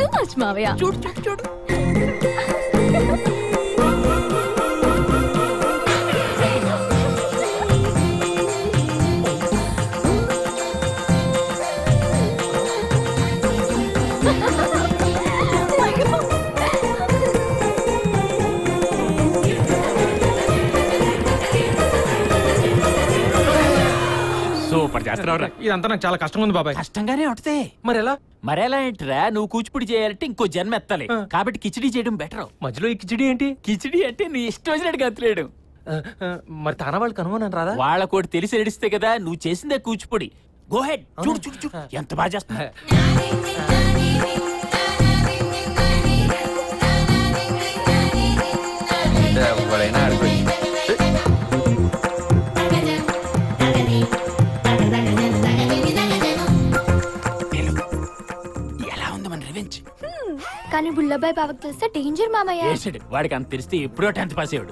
Much మావయ్య చూడు చూడు చూడు సూపర్ చేస్తున్నావు ఇదంతా నాకు చాలా కష్టంగా ఉంది బాబాయ్ కష్టంగానే ఉంటది మరి ఎలా మరెలా ఏంట్రా నువ్వు కూచిపూడి చేయాలంటే ఇంకో జన్మ ఎత్తాలి ఆ. కాబట్టి కిచిడి చేయడం బెటర్ మధ్యలో ఈ కిచిడి ఏంటి కిచిడి అంటే నీ ఇష్టం వచ్చినట్టు గంతులేడు ఆ, ఆ, మరి తానా వాళ్ళు కనుగొన్నాను రాదా వాళ్ళ కూడా తెలిసి ఏడిస్తే కదా నువ్వు చేసిందే కూచిపూడి గో హెడ్ చూడు చూడు చూడు ఎంత బాగా చేస్తున్నా ఎవరైనా ఆడుకోవచ్చు ఎలా ఉంది మన రివెంజ్ కానీ బుల్లబాయ్ బావకు తెలిస్తే డేంజర్ మామయ్య వేసాడు వాడికి అంత తెలిస్తే ఎప్పుడో టెన్త్ పాస్ అయ్యాడు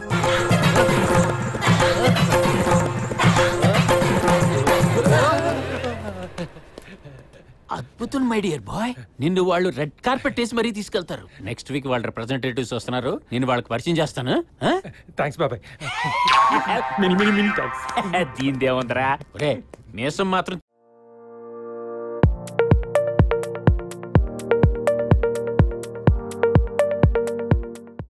అద్భుతం మై డియర్ బాయ్ నిన్ను వాళ్ళు రెడ్ కార్పెట్ వేసి మరీ తీసుకెళ్తారు నెక్స్ట్ వీక్ వాళ్ళ రిప్రజెంటేటివ్స్ వస్తున్నారు నేను వాళ్ళకి పరిచయం చేస్తాను ఆ? థ్యాంక్స్ బాబాయ్ మినీ మినీ మినీ థ్యాంక్స్ దీనిదేముందిరా ఒరే మీసం మాత్రం